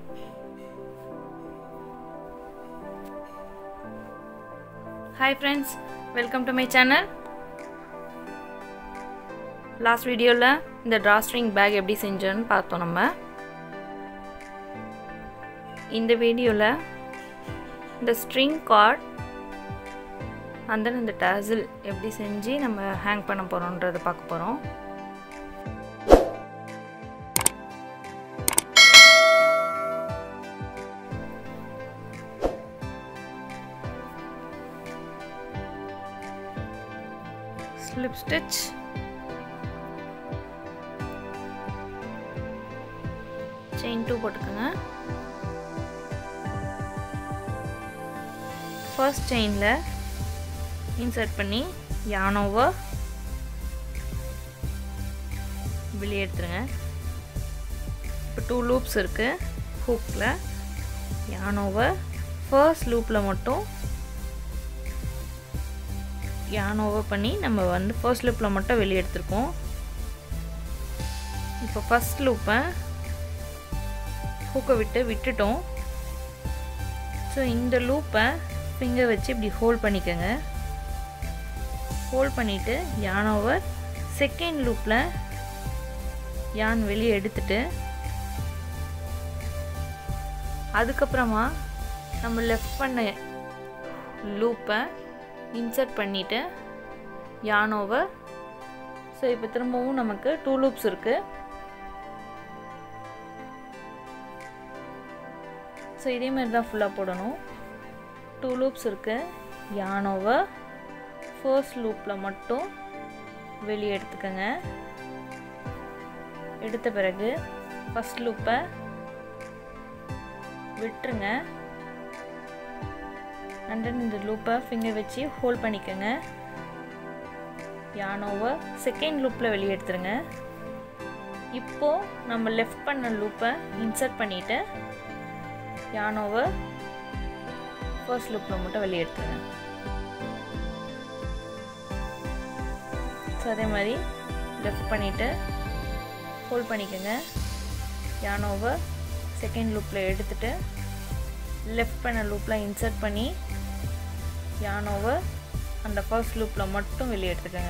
hi friends welcome to my channel last வீடியோவில் இந்த ட்ராஸ்ட்ரிங் back எப்படி செஞ்சோன்னு பார்த்தோம் நம்ம இந்த வீடியோவில் இந்த ஸ்ட்ரிங் கார்ட் அந்த இந்த டேசில் எப்படி செஞ்சு நம்ம ஹேங் பண்ண போகிறோன்றதை பார்க்க போகிறோம் ஸ்லிப் ஸ்டிச் செயின் டூ போட்டுக்கோங்க ஃபர்ஸ்ட் செயினில் இன்சர்ட் பண்ணி யானோவை வெளியே எடுத்துருங்க இப்போ டூ லூப்ஸ் இருக்குது ஹூக்கில் யானோவை ஃபர்ஸ்ட் லூப்பில் மட்டும் யான் ஓவர் பண்ணி நம்ம வந்து ஃபர்ஸ்ட் லூப்பில் மட்டும் வெளியே எடுத்திருக்கோம் இப்போ ஃபஸ்ட் லூப்பை ஹூக்கை விட்டு விட்டுட்டோம் ஸோ இந்த லூப்பை ஃபிங்கர் வச்சு இப்படி ஹோல்ட் பண்ணிக்கோங்க ஹோல்ட் பண்ணிவிட்டு யான் ஓவர் செகண்ட் லூப்பில் யான் வெளியே எடுத்துட்டு அதுக்கப்புறமா நம்ம லெஃப்ட் பண்ண லூப்பை இன்சர்ட் பண்ணிவிட்டு யான் ஓவர் ஸோ இப்போ திரும்பவும் நமக்கு டூ லூப்ஸ் இருக்குது ஸோ இதே மாதிரி தான் ஃபுல்லாக போடணும் டூ லூப்ஸ் இருக்குது யான் ஓவர் ஃபர்ஸ்ட் லூப்பில் மட்டும் வெளியே எடுத்துக்கோங்க எடுத்த பிறகு ஃபஸ்ட் லூப்பை விட்டுருங்க அண்ட் தென் இந்த லூப்பை ஃபிங்கர் வச்சு ஹோல்ட் பண்ணிக்கோங்க யானோவை செகண்ட் லூப்பில் வெளியே எடுத்துருங்க இப்போது நம்ம லெஃப்ட் பண்ண லூப்பை இன்சர்ட் பண்ணிவிட்டு யானோவை ஃபர்ஸ்ட் லூப்பில் மட்டும் வெளியே எடுத்துருங்க ஸோ அதே மாதிரி லெஃப்ட் பண்ணிவிட்டு ஹோல்ட் பண்ணிக்கோங்க யானோவை செகண்ட் லூப்பில் எடுத்துகிட்டு லெஃப்ட் பண்ண லூப்பில் இன்சர்ட் பண்ணி யானோவை அந்த ஃபர்ஸ்ட் லூப்பில் மட்டும் வெளியே எடுத்துக்கோங்க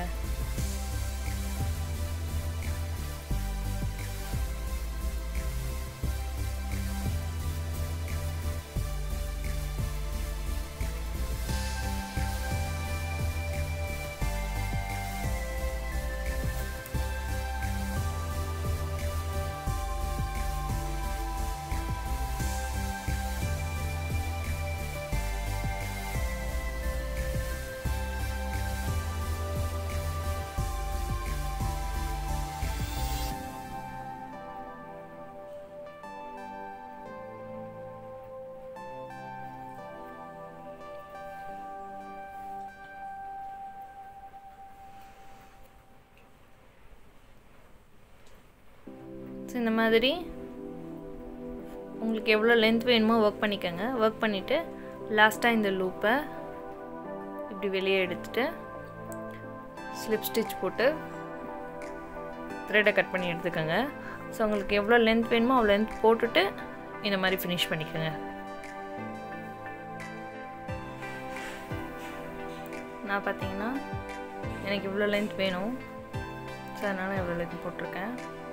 ஸோ இந்த மாதிரி உங்களுக்கு எவ்வளோ லென்த் வேணுமோ ஒர்க் பண்ணிக்கோங்க ஒர்க் பண்ணிவிட்டு லாஸ்ட்டாக இந்த லூப்பை இப்படி வெளியே எடுத்துகிட்டு ஸ்லிப் ஸ்டிச் போட்டு த்ரெட்டை கட் பண்ணி எடுத்துக்கோங்க ஸோ உங்களுக்கு எவ்வளோ லென்த் வேணுமோ அவ்வளோ லென்த் போட்டுட்டு இந்த மாதிரி ஃபினிஷ் பண்ணிக்கோங்க நான் பார்த்தீங்கன்னா எனக்கு இவ்வளோ லென்த் வேணும் ஸோ அதனால் எவ்வளோ லென்த் போட்டிருக்கேன்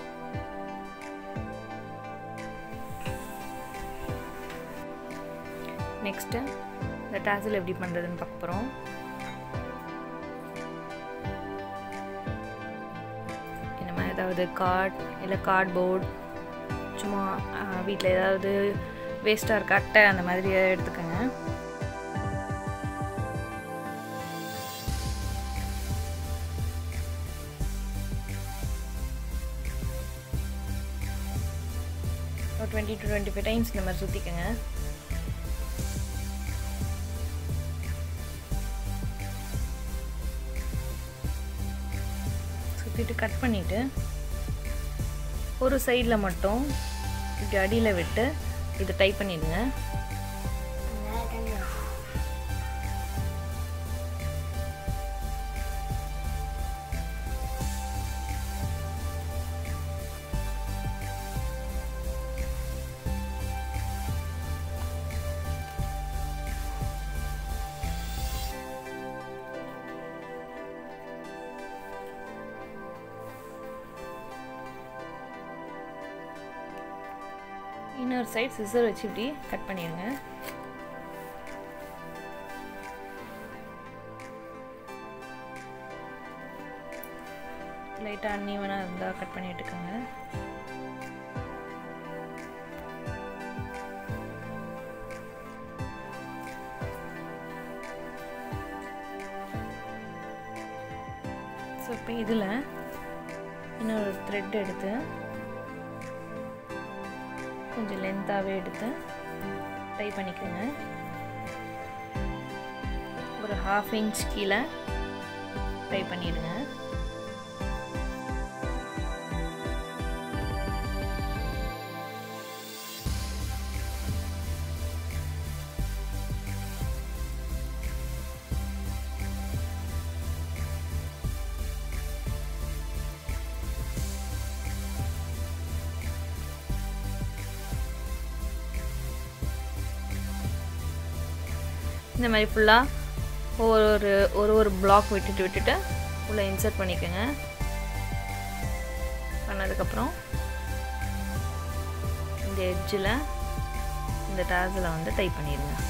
நெக்ஸ்ட்டு இந்த டேசில் எப்படி பண்ணுறதுன்னு பார்க்க போகிறோம் இந்த மாதிரி ஏதாவது கார்ட் இல்லை கார்ட்போர்ட் சும்மா வீட்டில் ஏதாவது வேஸ்ட்டாக இருக்க அட்டை அந்த மாதிரி எடுத்துக்கோங்க ஒரு twenty to twenty five times இந்த மாதிரி சுற்றிக்கோங்க சுற்றிட்டு கட் பண்ணிவிட்டு ஒரு சைடில் மட்டும் இப்படி அடியில் விட்டு இதை டைப் பண்ணிடுங்க இன்னொரு சைட் சிசர் வச்சு இப்படி கட் பண்ணிடுங்க லைட்டாக அன்னீவனாக இருந்தால் கட் பண்ணி விட்டுக்கோங்க ஸோ இப்போ இதில் இன்னொரு த்ரெட் எடுத்து கொஞ்சம் லென்த்தாகவே எடுத்து டை பண்ணிக்கோங்க ஒரு ஹாஃப் இன்ச் கீழே டை பண்ணிடுங்க இந்த மாதிரி ஃபுல்லாக ஒரு ஒரு ஒரு ஒரு பிளாக் விட்டுட்டு விட்டுட்டு உள்ளே இன்சர்ட் பண்ணிக்கோங்க பண்ணதுக்கப்புறம் இந்த எட்ஜில் இந்த டேஸில் வந்து டைப் பண்ணிடுங்க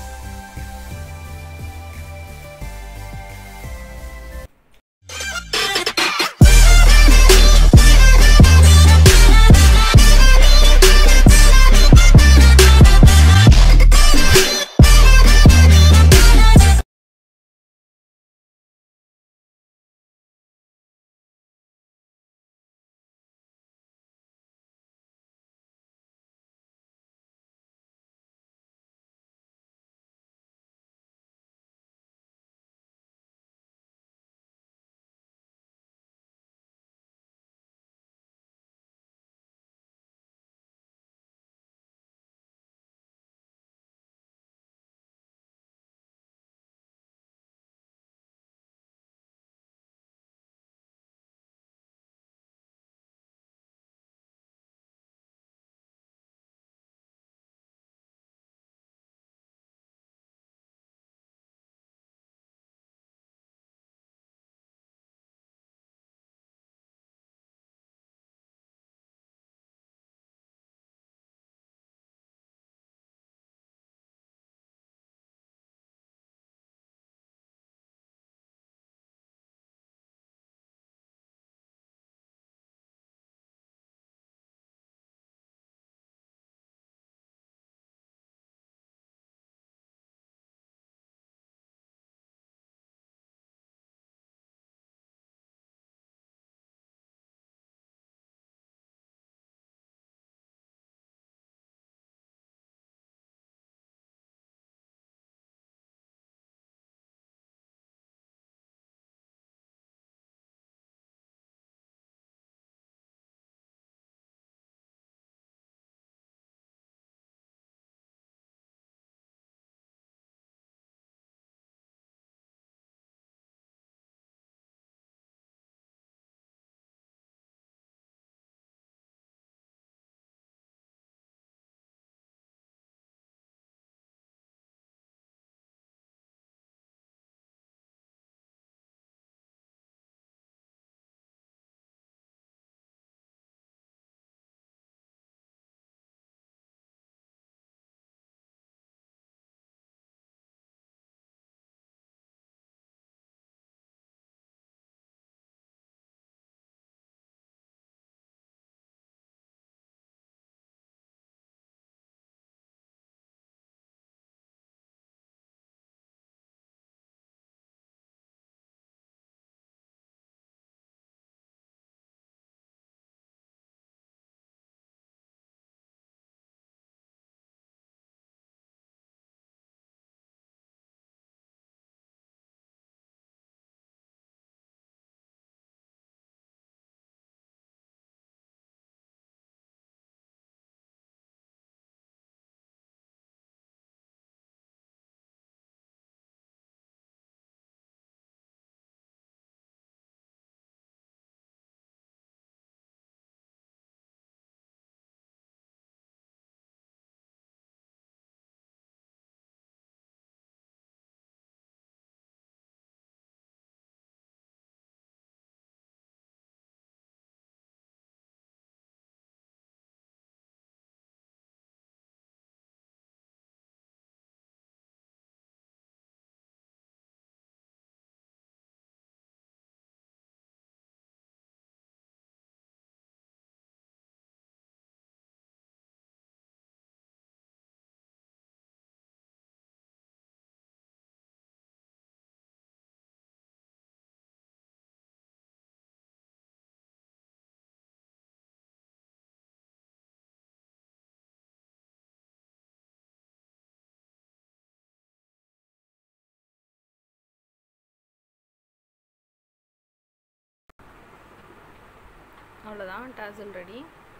அவ்வளோதான் டாசல் ரெடி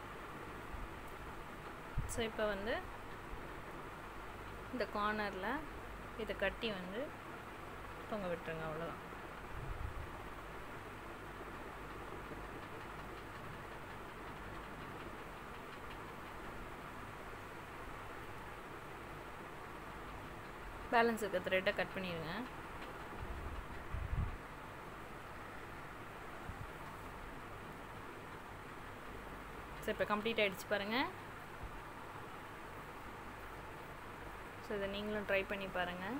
ஸோ இப்போ வந்து இந்த கார்னரில் இதை கட்டி வந்து தொங்க விட்டுருங்க அவ்வளோதான் பேலன்ஸ் இருக்க த்ரெட்டை கட் பண்ணிடுங்க ஸோ இப்போ கம்ப்ளீட் ஆகிடுச்சு பாருங்கள் ஸோ இதை நீங்களும் ட்ரை பண்ணி பாருங்கள்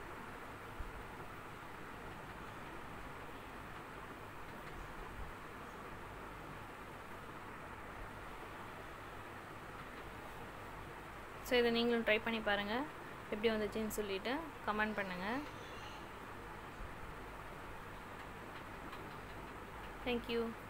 ஸோ இதை நீங்களும் ட்ரை பண்ணி பாருங்கள் எப்படி வந்துச்சுன்னு சொல்லிவிட்டு கமெண்ட் பண்ணுங்கள் தேங்க்யூ